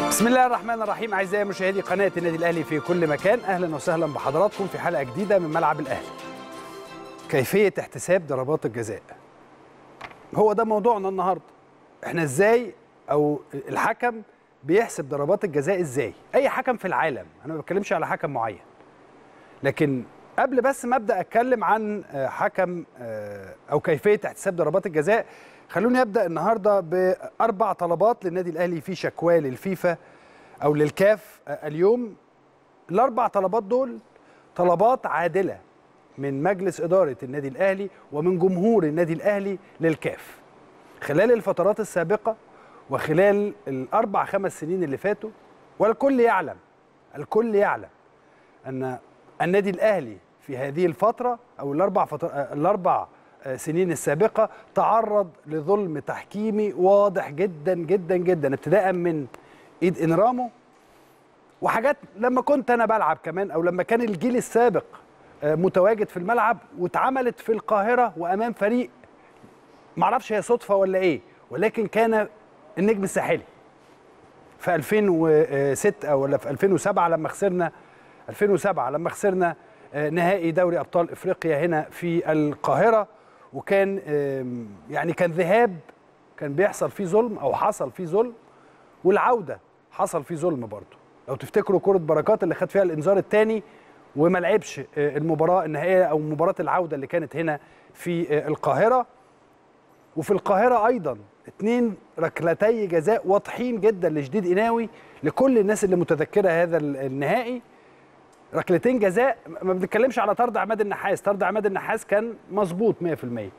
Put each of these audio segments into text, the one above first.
بسم الله الرحمن الرحيم اعزائي مشاهدي قناه النادي الاهلي في كل مكان اهلا وسهلا بحضراتكم في حلقه جديده من ملعب الاهلي كيفيه احتساب ضربات الجزاء هو ده موضوعنا النهارده احنا ازاي او الحكم بيحسب ضربات الجزاء ازاي اي حكم في العالم انا ما بتكلمش على حكم معين لكن قبل بس ما ابدا اتكلم عن حكم او كيفيه احتساب ضربات الجزاء خلوني ابدا النهارده باربع طلبات للنادي الاهلي في شكواه للفيفا او للكاف اليوم الاربع طلبات دول طلبات عادله من مجلس اداره النادي الاهلي ومن جمهور النادي الاهلي للكاف خلال الفترات السابقه وخلال الاربع خمس سنين اللي فاتوا والكل يعلم الكل يعلم ان النادي الاهلي في هذه الفتره او الاربع فتر... الاربع سنين السابقه تعرض لظلم تحكيمي واضح جدا جدا جدا ابتداء من ايد انرامو وحاجات لما كنت انا بلعب كمان او لما كان الجيل السابق متواجد في الملعب واتعملت في القاهره وامام فريق معرفش هي صدفه ولا ايه ولكن كان النجم الساحلي في 2006 ولا في 2007 لما خسرنا 2007 لما خسرنا نهائي دوري ابطال افريقيا هنا في القاهره وكان يعني كان ذهاب كان بيحصل فيه ظلم او حصل فيه ظلم والعوده حصل فيه ظلم برضه لو تفتكروا كره بركات اللي خد فيها الانذار الثاني وما لعبش المباراه النهائيه او مباراه العوده اللي كانت هنا في القاهره وفي القاهره ايضا اثنين ركلتي جزاء واضحين جدا لشديد قناوي لكل الناس اللي متذكره هذا النهائي ركلتين جزاء ما بنتكلمش على طرد عماد النحاس طرد عماد النحاس كان مظبوط 100%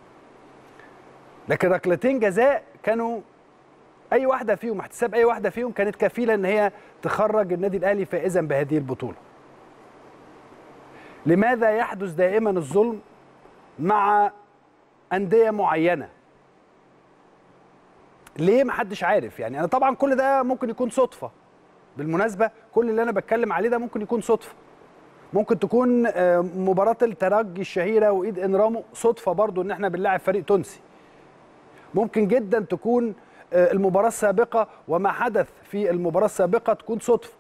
لكن ركلتين جزاء كانوا اي واحده فيهم احتساب اي واحده فيهم كانت كفيله ان هي تخرج النادي الاهلي فائزا بهذه البطوله لماذا يحدث دائما الظلم مع انديه معينه ليه محدش عارف يعني انا طبعا كل ده ممكن يكون صدفه بالمناسبه كل اللي انا بتكلم عليه ده ممكن يكون صدفه ممكن تكون مباراه الترجي الشهيره وايد انرامو صدفه برضو ان احنا بنلاعب فريق تونسي ممكن جدا تكون المباراه السابقه وما حدث في المباراه السابقه تكون صدفه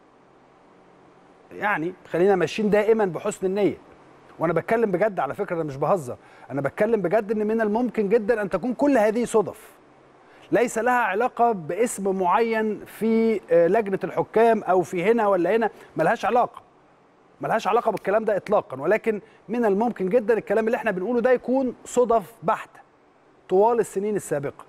يعني خلينا ماشيين دائما بحسن النيه وانا بتكلم بجد على فكره انا مش بهزر انا بتكلم بجد ان من الممكن جدا ان تكون كل هذه صدف ليس لها علاقه باسم معين في لجنه الحكام او في هنا ولا هنا ملهاش علاقه ملهاش علاقه بالكلام ده اطلاقا ولكن من الممكن جدا الكلام اللي احنا بنقوله ده يكون صدف بحته طوال السنين السابقه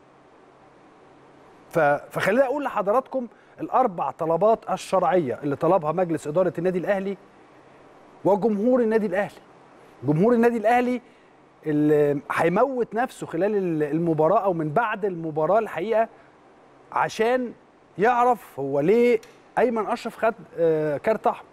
فخليني اقول لحضراتكم الاربع طلبات الشرعيه اللي طلبها مجلس اداره النادي الاهلي وجمهور النادي الاهلي جمهور النادي الاهلي اللي هيموت نفسه خلال المباراه او من بعد المباراه الحقيقه عشان يعرف هو ليه ايمن اشرف خد كارت احمر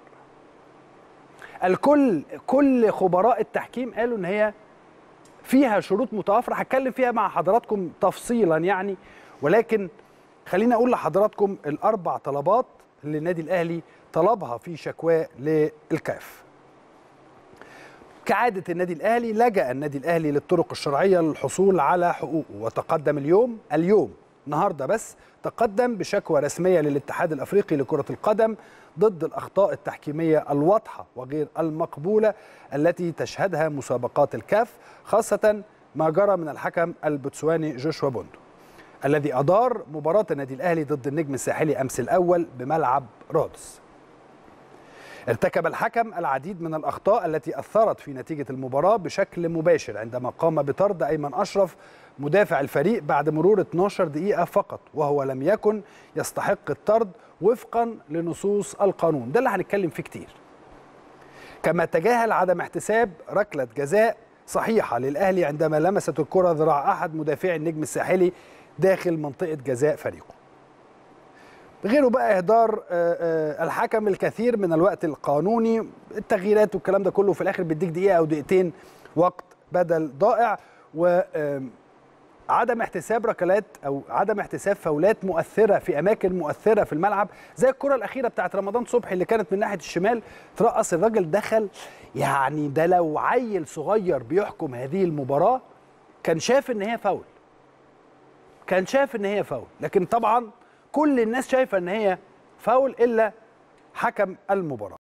الكل كل خبراء التحكيم قالوا ان هي فيها شروط متوافره هتكلم فيها مع حضراتكم تفصيلا يعني ولكن خليني اقول لحضراتكم الاربع طلبات اللي النادي الاهلي طلبها في شكواه للكاف كعادة النادي الأهلي لجأ النادي الأهلي للطرق الشرعية للحصول على حقوقه وتقدم اليوم اليوم النهاردة بس تقدم بشكوى رسمية للاتحاد الأفريقي لكرة القدم ضد الأخطاء التحكيمية الواضحة وغير المقبولة التي تشهدها مسابقات الكاف خاصة ما جرى من الحكم البوتسواني جوشوا بوندو الذي أدار مباراة النادي الأهلي ضد النجم الساحلي أمس الأول بملعب رودس ارتكب الحكم العديد من الأخطاء التي أثرت في نتيجة المباراة بشكل مباشر عندما قام بطرد أيمن أشرف مدافع الفريق بعد مرور 12 دقيقة فقط وهو لم يكن يستحق الطرد وفقا لنصوص القانون ده اللي هنتكلم فيه كتير كما تجاهل عدم احتساب ركلة جزاء صحيحة للأهلي عندما لمست الكرة ذراع أحد مدافعي النجم الساحلي داخل منطقة جزاء فريقه غيره بقى اهدار الحكم الكثير من الوقت القانوني التغييرات والكلام ده كله في الاخر بيديك دقيقه او دقيقتين وقت بدل ضائع وعدم احتساب ركلات او عدم احتساب فاولات مؤثره في اماكن مؤثره في الملعب زي الكره الاخيره بتاعت رمضان صبحي اللي كانت من ناحيه الشمال ترقص الراجل دخل يعني ده لو عيل صغير بيحكم هذه المباراه كان شاف ان هي فاول كان شاف ان هي فاول لكن طبعا كل الناس شايفه ان هي فاول الا حكم المباراه